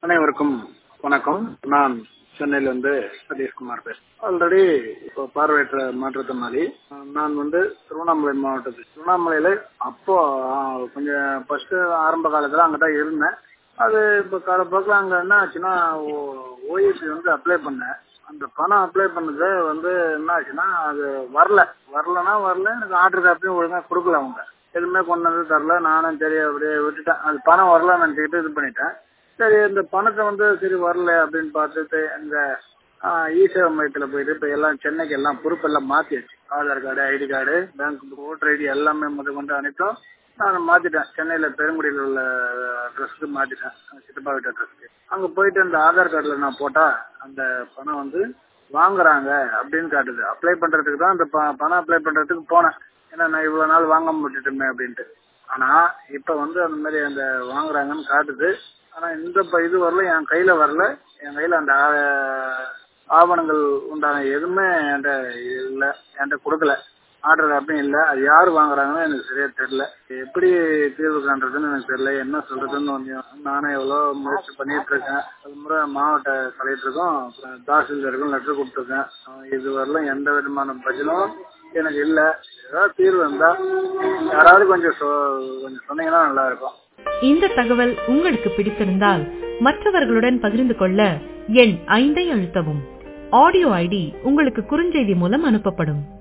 அனைவருக்கும் வணக்கம் நான் சென்னையில இருந்து சதீஷ்குமார் பேசுறேன் ஆல்ரெடி இப்போ பார்வையற்ற மாற்றுத்திறனாளி நான் வந்து திருவண்ணாமலை மாவட்டத்தில் திருவண்ணாமலையில அப்போ ஆ, கொஞ்சம் ஃபர்ஸ்ட் ஆரம்ப காலத்துல அங்கதான் இருந்தேன் அது இப்போ காலப்போக்கில் அங்க என்ன ஆச்சுன்னா ஓஎஸ்சி வந்து அப்ளை பண்ணேன் அந்த பணம் அப்ளை பண்ணது வந்து என்ன ஆச்சுன்னா அது வரல வரலன்னா வரல எனக்கு ஆர்டர் காப்பியும் ஒழுங்கா கொடுக்கல அவங்க எதுவுமே கொண்டு வந்து தரல நானும் சரி அப்படியே விட்டுட்டேன் அது பணம் வரலன்னு நினைச்சுக்கிட்டு இது பண்ணிட்டேன் சரி இந்த பணத்தை வந்து சரி வரல அப்படின்னு பார்த்துட்டு இந்த இசேவை மையத்தில் போயிட்டு இப்போ எல்லாம் சென்னைக்கு எல்லாம் பொறுப்பெல்லாம் மாற்றியாச்சு Aadhaar card ID card bank voter ID எல்லாமே முதல் கொண்டு அனைத்தும் நான் மாற்றிட்டேன் சென்னையில் பெருங்குடியில் உள்ள அட்ரஸ்க்கு மாற்றிட்டேன் சித்தப்பா வீட்டு அட்ரஸ்க்கு அங்கே போயிட்டு அந்த ஆதார் கார்டில் நான் போட்டால் அந்த பணம் வந்து வாங்குறாங்க அப்படின்னு காட்டுது அப்ளை பண்ணுறதுக்கு தான் அந்த ப- பணம் அப்ளை பண்ணுறதுக்கு போனேன் ஏன்னா நான் இவ்வளோ நாள் வாங்காம விட்டுட்டோமே அப்படின்ட்டு ஆனால் இப்போ வந்து அந்த மாதிரி அந்த வாங்குறாங்கன்னு காட்டுது ஆனால் இந்த ப- இது வரல என் கையில் வரல என் கையில் அந்த ஆ- ஆவணங்கள் உண்டான எதுவுமே என்கிட்ட இல்லை என்கிட்ட கொடுக்கல ஆர்டர் காப்பியும் இல்லை அது யார் வாங்குறாங்கன்னு எனக்கு சரியா தெரியல எப்படி தீர்வு காண்றதுன்னு எனக்கு தெரியல என்ன சொல்றதுன்னு கொஞ்சம் நானும் எவ்வளோ முயற்சி பண்ணிட்டு இருக்கேன் அது முறை மாவட்ட கலெக்டருக்கும் அப்புறம் தாசில்தாருக்கும் லெட்டர் கொடுத்துருக்கேன் அஹ் இது வரலாம் எந்த விதமான பதிலும் எனக்கு இல்லை ஏதாவது தீர்வு இருந்தா யாராவது கொஞ்சம் சொ- கொஞ்சம் சொன்னீங்கன்னா நல்லா இருக்கும் இந்த தகவல் உங்களுக்கு பிடித்திருந்தால் மற்றவர்களுடன் பகிர்ந்து கொள்ள எண் ஐந்தை அழுத்தவும் ஆடியோ ஐடி உங்களுக்கு குறுஞ்செய்தி மூலம் அனுப்பப்படும்